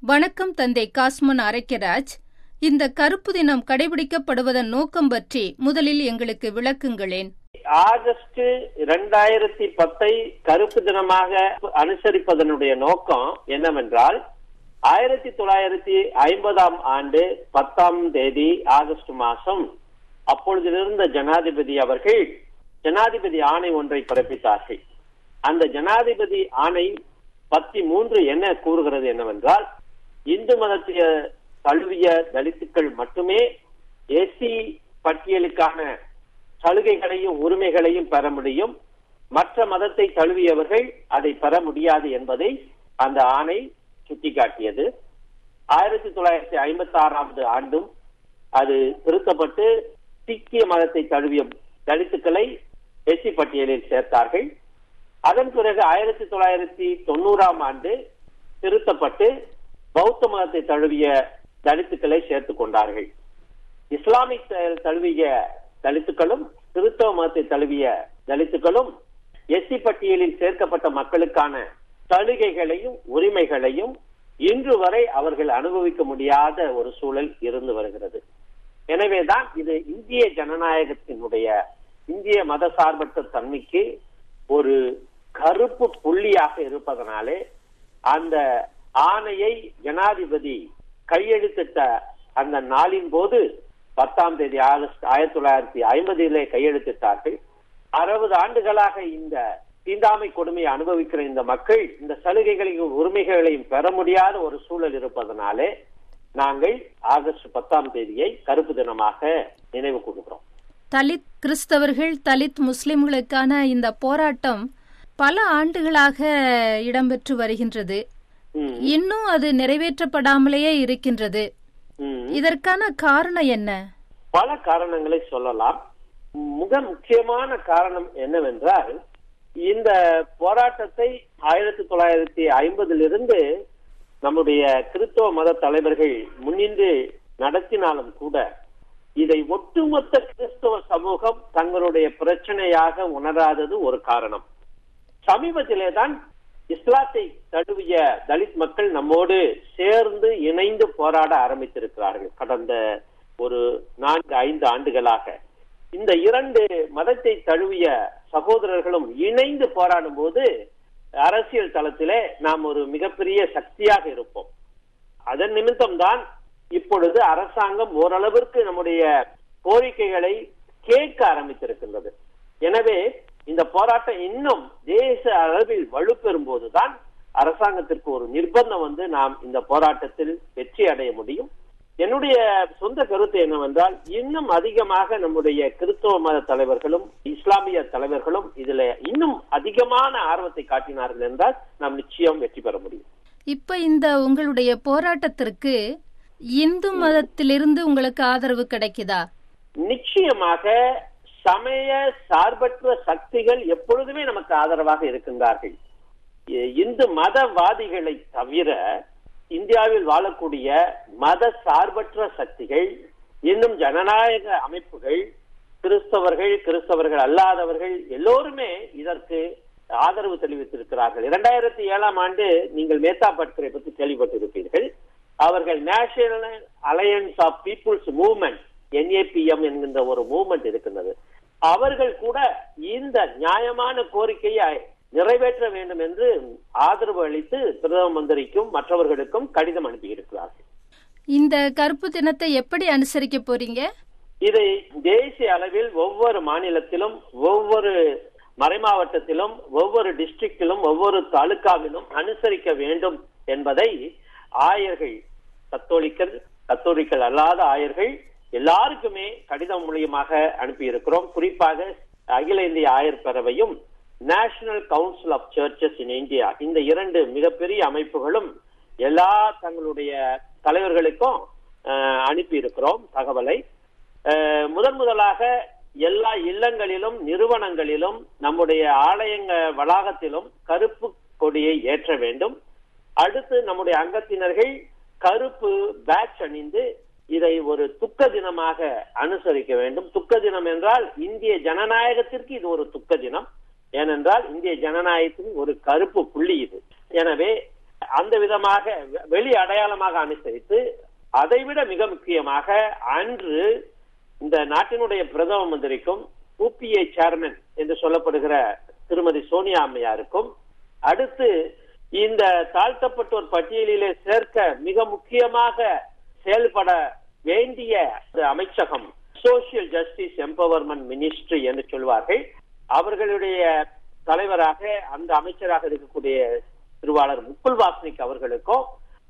வணக்கம் தந்தை காஸ்மன் அரைக்கராஜ் இந்த கருப்பு தினம் கடைபிடிக்கப்படுவதன் நோக்கம் பற்றி முதலில் எங்களுக்கு விளக்குங்களேன் ஆகஸ்ட் இரண்டாயிரத்தி பத்தை கருப்பு தினமாக அனுசரிப்பதனுடைய நோக்கம் என்னவென்றால் ஆயிரத்தி தொள்ளாயிரத்தி ஐம்பதாம் ஆண்டு பத்தாம் தேதி ஆகஸ்ட் மாசம் அப்பொழுதிலிருந்த ஜனாதிபதி அவர்கள் ஜனாதிபதி ஆணை ஒன்றை பிறப்பித்தார்கள் அந்த ஜனாதிபதி ஆணை பத்தி மூன்று என்ன கூறுகிறது என்னவென்றால் இந்து மதத்திய தழுவிய தலித்துக்கள் மட்டுமே எஸ்சி பட்டியலுக்கான சலுகைகளையும் உரிமைகளையும் பெற முடியும் மற்ற மதத்தை தழுவியவர்கள் அதை பெற முடியாது என்பதை அந்த ஆணை சுட்டிக்காட்டியது ஆயிரத்தி தொள்ளாயிரத்தி ஐம்பத்தி ஆறாவது ஆண்டும் அது திருத்தப்பட்டு சீக்கிய மதத்தை தழுவிய தலித்துக்களை எஸ்சி பட்டியலில் சேர்த்தார்கள் அதன் பிறகு ஆயிரத்தி தொள்ளாயிரத்தி தொண்ணூறாம் ஆண்டு திருத்தப்பட்டு பௌத்த மதத்தை தழுவிய தலித்துக்களை சேர்த்துக் கொண்டார்கள் இஸ்லாமிக் தழுவிய தலித்துக்களும் கிறிஸ்தவ மதத்தை தழுவிய தலித்துக்களும் எஸ்சி பட்டியலில் சேர்க்கப்பட்ட மக்களுக்கான சலுகைகளையும் உரிமைகளையும் இன்று வரை அவர்கள் அனுபவிக்க முடியாத ஒரு சூழல் இருந்து வருகிறது எனவேதான் இது இந்திய ஜனநாயகத்தினுடைய இந்திய மத சார்பற்ற தன்மைக்கு ஒரு கருப்பு புள்ளியாக இருப்பதனாலே அந்த ஆணையை ஜனாதிபதி கையெழுத்திட்ட அந்த நாளின் போது பத்தாம் தேதி ஆகஸ்ட் ஆயிரத்தி தொள்ளாயிரத்தி ஐம்பதிலே கையெழுத்திட்டார்கள் அறுபது ஆண்டுகளாக இந்த தீண்டாமை கொடுமையை அனுபவிக்கிற இந்த மக்கள் இந்த சலுகைகளையும் உரிமைகளையும் பெற முடியாத ஒரு சூழல் இருப்பதனாலே நாங்கள் ஆகஸ்ட் பத்தாம் தேதியை கருப்பு தினமாக நினைவு கூறுகிறோம் தலித் கிறிஸ்தவர்கள் தலித் முஸ்லிம்களுக்கான இந்த போராட்டம் பல ஆண்டுகளாக இடம்பெற்று வருகின்றது இன்னும் அது நிறைவேற்றப்படாமலேயே இருக்கின்றது இதற்கான காரணம் என்ன பல காரணங்களை சொல்லலாம் மிக முக்கியமான காரணம் என்னவென்றால் இந்த போராட்டத்தை ஆயிரத்தி தொள்ளாயிரத்தி ஐம்பதிலிருந்து நம்முடைய கிறிஸ்தவ மத தலைவர்கள் முன்னின்று நடத்தினாலும் கூட இதை ஒட்டுமொத்த கிறிஸ்தவ சமூகம் தங்களுடைய பிரச்சனையாக உணராதது ஒரு காரணம் சமீபத்திலே தான் இஸ்லாத்தை தழுவிய தலித் மக்கள் நம்மோடு சேர்ந்து இணைந்து போராட ஆரம்பித்திருக்கிறார்கள் கடந்த ஒரு நான்கு ஐந்து ஆண்டுகளாக இந்த இரண்டு மதத்தை தழுவிய சகோதரர்களும் இணைந்து போராடும் போது அரசியல் தளத்திலே நாம் ஒரு மிகப்பெரிய சக்தியாக இருப்போம் அதன் நிமித்தம் தான் இப்பொழுது அரசாங்கம் ஓரளவிற்கு நம்முடைய கோரிக்கைகளை கேட்க ஆரம்பித்திருக்கின்றது எனவே இந்த போராட்டம் இன்னும் தேச அளவில் வலுப்பெறும் போதுதான் அரசாங்கத்திற்கு ஒரு நிர்பந்தம் வந்து நாம் இந்த போராட்டத்தில் வெற்றி அடைய முடியும் என்னுடைய சொந்த கருத்து என்னவென்றால் இன்னும் அதிகமாக நம்முடைய கிறிஸ்தவ மத தலைவர்களும் இஸ்லாமிய தலைவர்களும் இதுல இன்னும் அதிகமான ஆர்வத்தை காட்டினார்கள் என்றால் நாம் நிச்சயம் வெற்றி பெற முடியும் இப்ப இந்த உங்களுடைய போராட்டத்திற்கு இந்து மதத்திலிருந்து உங்களுக்கு ஆதரவு கிடைக்குதா நிச்சயமாக சமய சார்பற்ற சக்திகள் எப்பொழுதுமே நமக்கு ஆதரவாக இருக்கின்றார்கள் இந்து மதவாதிகளை தவிர இந்தியாவில் வாழக்கூடிய மத சார்பற்ற சக்திகள் இன்னும் ஜனநாயக அமைப்புகள் கிறிஸ்தவர்கள் கிறிஸ்தவர்கள் அல்லாதவர்கள் எல்லோருமே இதற்கு ஆதரவு தெரிவித்திருக்கிறார்கள் இரண்டாயிரத்தி ஏழாம் ஆண்டு நீங்கள் மேத்தா பட்கரை பற்றி கேள்விப்பட்டிருப்பீர்கள் அவர்கள் national alliance of people's movement NAPM என்கின்ற ஒரு மூவ்மெண்ட் இருக்கின்றது அவர்கள் கூட இந்த நியாயமான கோரிக்கையை நிறைவேற்ற வேண்டும் என்று ஆதரவு அளித்து பிரதம மந்திரிக்கும் மற்றவர்களுக்கும் கடிதம் அனுப்பியிருக்கிறார்கள் இந்த கருப்பு தினத்தை எப்படி அனுசரிக்க போறீங்க இதை தேசிய அளவில் ஒவ்வொரு மாநிலத்திலும் ஒவ்வொரு மறைமாவட்டத்திலும் ஒவ்வொரு டிஸ்ட்ரிக்டிலும் ஒவ்வொரு தாலுக்காவிலும் அனுசரிக்க வேண்டும் என்பதை ஆயர்கள் கத்தோலிக்கர் கத்தோலிக்கல் அல்லாத ஆயர்கள் எல்லாருக்குமே கடிதம் மூலியமாக அனுப்பியிருக்கிறோம் குறிப்பாக அகில இந்திய ஆயர் பேரவையும் national council of churches in India இந்த இரண்டு மிகப்பெரிய அமைப்புகளும் எல்லா தங்களுடைய தலைவர்களுக்கும் அனுப்பி இருக்கிறோம் தகவலை முதன் முதலாக எல்லா இல்லங்களிலும் நிறுவனங்களிலும் நம்முடைய ஆலயங்க வளாகத்திலும் கருப்பு கொடியை ஏற்ற வேண்டும் அடுத்து நம்முடைய அங்கத்தினர்கள் கருப்பு பேட்ச் அணிந்து இதை ஒரு துக்க தினமாக அனுசரிக்க வேண்டும் துக்க தினம் என்றால் இந்திய ஜனநாயகத்திற்கு இது ஒரு துக்க தினம் ஏனென்றால் இந்திய ஜனநாயகத்தின் ஒரு கருப்பு புள்ளி இது எனவே அந்த விதமாக வெளி அடையாளமாக அனுசரித்து அதைவிட மிக முக்கியமாக அன்று இந்த நாட்டினுடைய பிரதம மந்திரிக்கும் யூபிஏ சேர்மன் என்று சொல்லப்படுகிற திருமதி சோனியா அம்மையாருக்கும் அடுத்து இந்த தாழ்த்தப்பட்டோர் பட்டியலிலே சேர்க்க மிக முக்கியமாக செயல்பட வேண்டிய அமைச்சகம் சோசியல் ஜஸ்டிஸ் எம்பவர்மெண்ட் மினிஸ்ட்ரி என்று சொல்வார்கள் அவர்களுடைய தலைவராக அந்த அமைச்சராக இருக்கக்கூடிய திருவாளர் முக்குல் வாஸ்னிக் அவர்களுக்கும்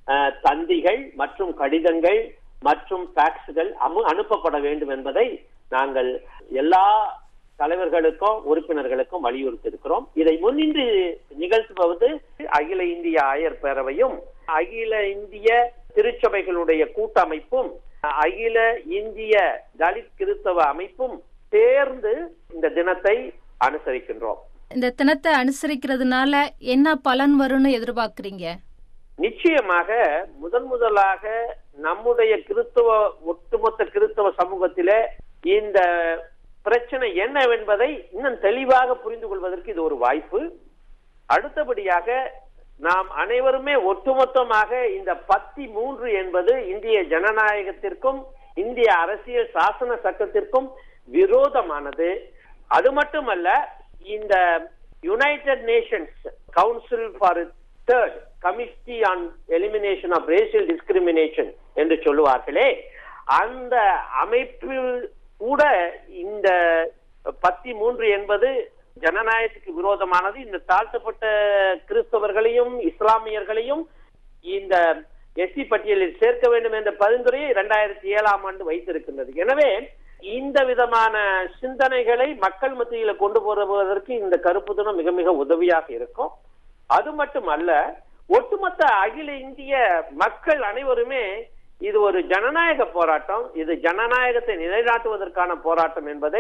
தந்திகள் மற்றும் கடிதங்கள் மற்றும் டாக்ஸ்கள் அனுப்பப்பட வேண்டும் என்பதை நாங்கள் எல்லா தலைவர்களுக்கும் உறுப்பினர்களுக்கும் வலியுறுத்தி இருக்கிறோம் இதை முன்னின்று நிகழ்த்துவது அகில இந்திய ஆயர் பேரவையும் அகில இந்திய திருச்சபைகளுடைய கூட்டமைப்பும் அகில இந்திய தலித் கிறிஸ்தவ அமைப்பும் சேர்ந்து இந்த தினத்தை அனுசரிக்கின்றோம் இந்த தினத்தை அனுசரிக்கிறதுனால என்ன பலன் வரும்னு எதிர்பார்க்கறீங்க நிச்சயமாக முதன் முதலாக நம்முடைய கிறிஸ்தவ ஒட்டுமொத்த கிறிஸ்தவ சமூகத்திலே இந்த பிரச்சனை என்னவென்பதை இன்னும் தெளிவாக புரிந்து கொள்வதற்கு இது ஒரு வாய்ப்பு அடுத்தபடியாக நாம் அனைவருமே ஒட்டுமொத்தமாக இந்த பத்தி மூன்று என்பது இந்திய ஜனநாயகத்திற்கும் இந்திய அரசியல் சாசன சட்டத்திற்கும் விரோதமானது அது மட்டுமல்ல இந்த united nations council for third committee on elimination of racial discrimination என்று சொல்லுவார்களே அந்த அமைப்பில் கூட இந்த பத்தி மூன்று என்பது ஜனநாயகத்துக்கு விரோதமானது இந்த தாழ்த்தப்பட்ட கிறிஸ்தவர்களையும் இஸ்லாமியர்களையும் இந்த எஸ்சி பட்டியலில் சேர்க்க வேண்டும் என்ற பரிந்துரையை இரண்டாயிரத்தி ஏழாம் ஆண்டு வைத்திருக்கின்றது எனவே இந்த விதமான சிந்தனைகளை மக்கள் மத்தியில கொண்டு போவதற்கு இந்த கருப்பு தினம் மிக மிக உதவியாக இருக்கும் அது மட்டுமல்ல ஒட்டுமொத்த அகில இந்திய மக்கள் அனைவருமே இது ஒரு ஜனநாயக போராட்டம் இது ஜனநாயகத்தை நிலைநாட்டுவதற்கான போராட்டம் என்பதை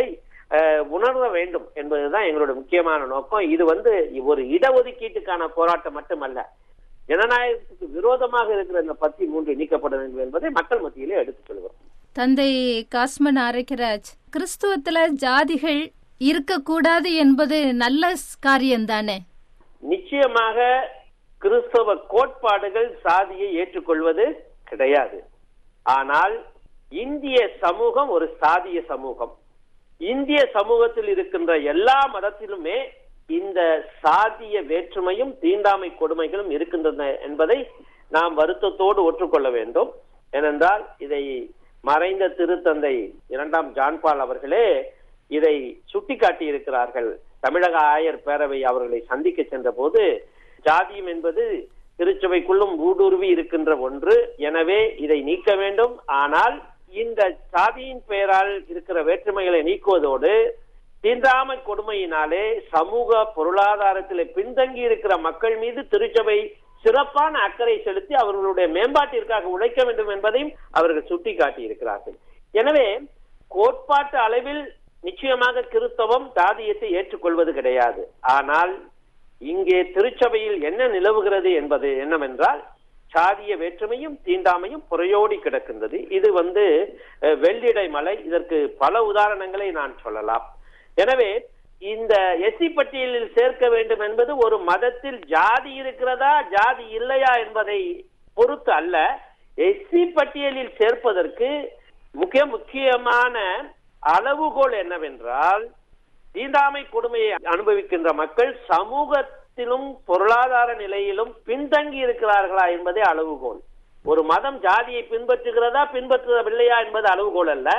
உணர்வ வேண்டும் என்பதுதான் எங்களுடைய முக்கியமான நோக்கம் இது வந்து ஒரு இடஒதுக்கீட்டுக்கான போராட்டம் மட்டுமல்ல ஜனநாயகத்துக்கு விரோதமாக இருக்கிற இந்த பத்தி மூன்று நீக்கப்பட வேண்டும் என்பதை மக்கள் மத்தியிலே எடுத்துச் சொல்கிறோம் தந்தை காஸ்மன் ஆரோக்கியராஜ் கிறிஸ்துவத்துல ஜாதிகள் இருக்கக்கூடாது என்பது நல்ல காரியம்தானே நிச்சயமாக கிறிஸ்தவ கோட்பாடுகள் சாதியை ஏற்றுக்கொள்வது கிடையாது ஆனால் இந்திய சமூகம் ஒரு சாதிய சமூகம் இந்திய சமூகத்தில் இருக்கின்ற எல்லா மதத்திலுமே இந்த சாதிய வேற்றுமையும் தீண்டாமை கொடுமைகளும் இருக்கின்றன என்பதை நாம் வருத்தத்தோடு ஒற்றுக்கொள்ள வேண்டும் ஏனென்றால் இதை மறைந்த திருத்தந்தை இரண்டாம் ஜான்பால் அவர்களே இதை சுட்டிக்காட்டி இருக்கிறார்கள் தமிழக ஆயர் பேரவை அவர்களை சந்திக்க சென்ற போது ஜாதியம் என்பது திருச்சபைக்குள்ளும் ஊடுருவி இருக்கின்ற ஒன்று எனவே இதை நீக்க வேண்டும் ஆனால் இந்த சாதியின் பெயரால் இருக்கிற வேற்றுமைகளை நீக்குவதோடு தீண்டாமை கொடுமையினாலே சமூக பொருளாதாரத்திலே பின்தங்கி இருக்கிற மக்கள் மீது திருச்சபை சிறப்பான அக்கறை செலுத்தி அவர்களுடைய மேம்பாட்டிற்காக உழைக்க வேண்டும் என்பதையும் அவர்கள் சுட்டிக்காட்டி இருக்கிறார்கள் எனவே கோட்பாட்டு அளவில் நிச்சயமாக கிறிஸ்தவம் தாதியத்தை ஏற்றுக்கொள்வது கிடையாது ஆனால் இங்கே திருச்சபையில் என்ன நிலவுகிறது என்பது என்னவென்றால் சாதிய வேற்றுமையும் தீண்டாமையும் புறையோடி கிடக்கின்றது இது வந்து வெள்ளிடை மலை இதற்கு பல உதாரணங்களை நான் சொல்லலாம் எனவே இந்த எஸ்சி பட்டியலில் சேர்க்க வேண்டும் என்பது ஒரு மதத்தில் ஜாதி இருக்கிறதா ஜாதி இல்லையா என்பதை பொறுத்து அல்ல எஸ்சி பட்டியலில் சேர்ப்பதற்கு முக்கிய முக்கியமான அளவுகோல் என்னவென்றால் தீண்டாமை கொடுமையை அனுபவிக்கின்ற மக்கள் சமூகத்திலும் பொருளாதார நிலையிலும் பின்தங்கி இருக்கிறார்களா என்பதே அளவுகோல் ஒரு மதம் ஜாதியை பின்பற்றுகிறதா பின்பற்றவில்லையா என்பது அளவுகோல் அல்ல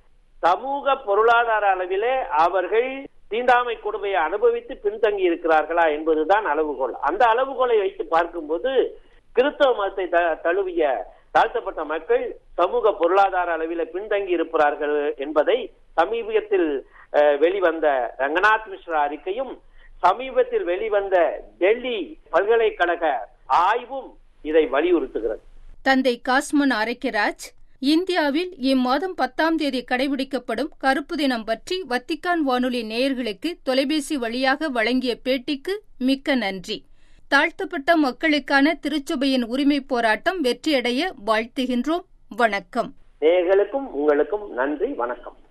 சமூக பொருளாதார அளவிலே அவர்கள் தீண்டாமை கொடுமையை அனுபவித்து பின்தங்கி இருக்கிறார்களா என்பதுதான் அளவுகோல் அந்த அளவுகோலை வைத்து பார்க்கும்போது கிறிஸ்தவ மதத்தை தழுவிய தாழ்த்தப்பட்ட மக்கள் சமூக பொருளாதார அளவில் பின்தங்கி இருப்பார்கள் என்பதை சமீபத்தில் வெளிவந்த ரங்கநாத் மிஸ்ரா அறிக்கையும் சமீபத்தில் வெளிவந்த டெல்லி பல்கலைக்கழக ஆய்வும் இதை வலியுறுத்துகிறது தந்தை காஸ்மன் ஆரைக்கராஜ் இந்தியாவில் இம்மாதம் பத்தாம் தேதி கடைபிடிக்கப்படும் கருப்பு தினம் பற்றி வத்திக்கான் வானொலி நேயர்களுக்கு தொலைபேசி வழியாக வழங்கிய பேட்டிக்கு மிக்க நன்றி தாழ்த்தப்பட்ட மக்களுக்கான திருச்சபையின் உரிமை போராட்டம் வெற்றியடைய வாழ்த்துகின்றோம் வணக்கம் நேயர்களுக்கும் உங்களுக்கும் நன்றி வணக்கம்